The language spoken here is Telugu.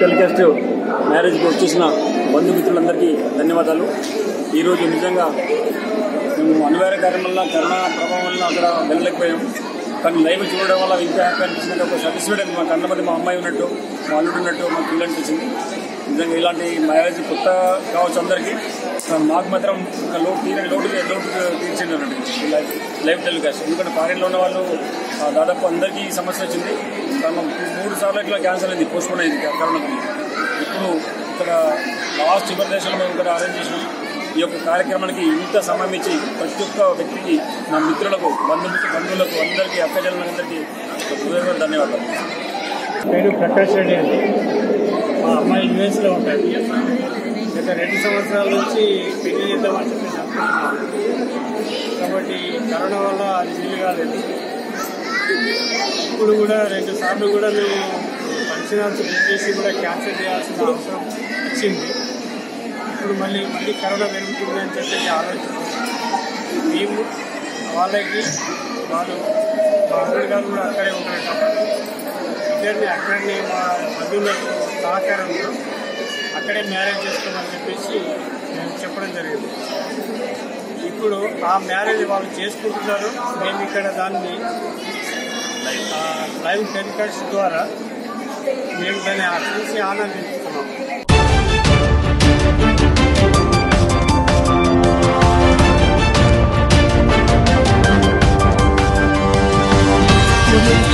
టెలికాస్ట్ మ్యారేజ్కి వచ్చేసిన బంధుమిత్రులందరికీ ధన్యవాదాలు ఈరోజు నిజంగా మేము అనివార్య కార్యం వల్ల కరోనా ప్రభావం వల్ల అక్కడ వెళ్ళలేకపోయాం కానీ లైవ్ చూడడం వల్ల ఇంకా హ్యాపీ అనిపించింది ఒక సాటిస్ఫైడ్ అయింది మా కన్నమది మా అమ్మాయి ఉన్నట్టు మా అల్లుడు ఉన్నట్టు మా పిల్లలు అనిపించింది నిజంగా ఇలాంటి మ్యారేజ్ కొత్త కావచ్చు అందరికీ కానీ మాకు మాత్రం ఒక లోటు తీరని లోటు లోటు తీర్చింది అన్నట్టు ఈ లైవ్ లైవ్ టెలికాస్ట్ ఎందుకంటే ఫారెన్లో ఉన్న వాళ్ళు ఆ, దాదాపు అందరికీ ఈ సమస్య వచ్చింది కారణం మూడు సార్లు ఇట్లా క్యాన్సర్ అయింది పోస్ట్పోన్ అయింది కరోనాకి ఇప్పుడు ఇక్కడ లాస్ట్ చివరి దేశంలో మేము ఇక్కడ అరేంజ్ చేసినాం ఈ యొక్క కార్యక్రమానికి ఇంత సమయం ఇచ్చి ప్రతి ఒక్క వ్యక్తికి నా మిత్రులకు బంధుమిత్ర బంధువులకు అందరికీ అక్కజనులందరికీ హృదయపూర్వక ధన్యవాదాలు పేరు ప్రకాష్ రెడ్డి అండి మా అమ్మాయి యుఎస్లో ఉంటుంది గత రెండు సంవత్సరాల నుంచి పెళ్లి చేద్దామని చెప్పేసి అనుకుంటున్నాం కాబట్టి కరోనా వల్ల అది వీలు కాలేదు ఇప్పుడు కూడా రెండు సార్లు కూడా మేము ఫంక్షన్స్ బుక్ చేసి కూడా క్యాన్సిల్ చేయాల్సిన అవసరం వచ్చింది ఇప్పుడు మళ్ళీ మళ్ళీ కరోనా పెరుగుతుంది అని చెప్పేసి ఆలోచిస్తున్నాం మేము వాళ్ళకి వాళ్ళు మా హస్బెండ్ గారు కూడా అక్కడే ఉంటారు కాబట్టి ఇద్దరిని అక్కడనే మా బంధువులకు సహకారంతో అక్కడే మ్యారేజ్ చేసుకోమని చెప్పేసి మేము చెప్పడం జరిగింది ఇప్పుడు ఆ మ్యారేజ్ వాళ్ళు చేసుకుంటున్నారు మేము ఇక్కడ దాన్ని ఆ, లైవ్ టెలికాస్ట్ ద్వారా మేము దాన్ని చూసి ఆనందిస్తున్నాం Thank you.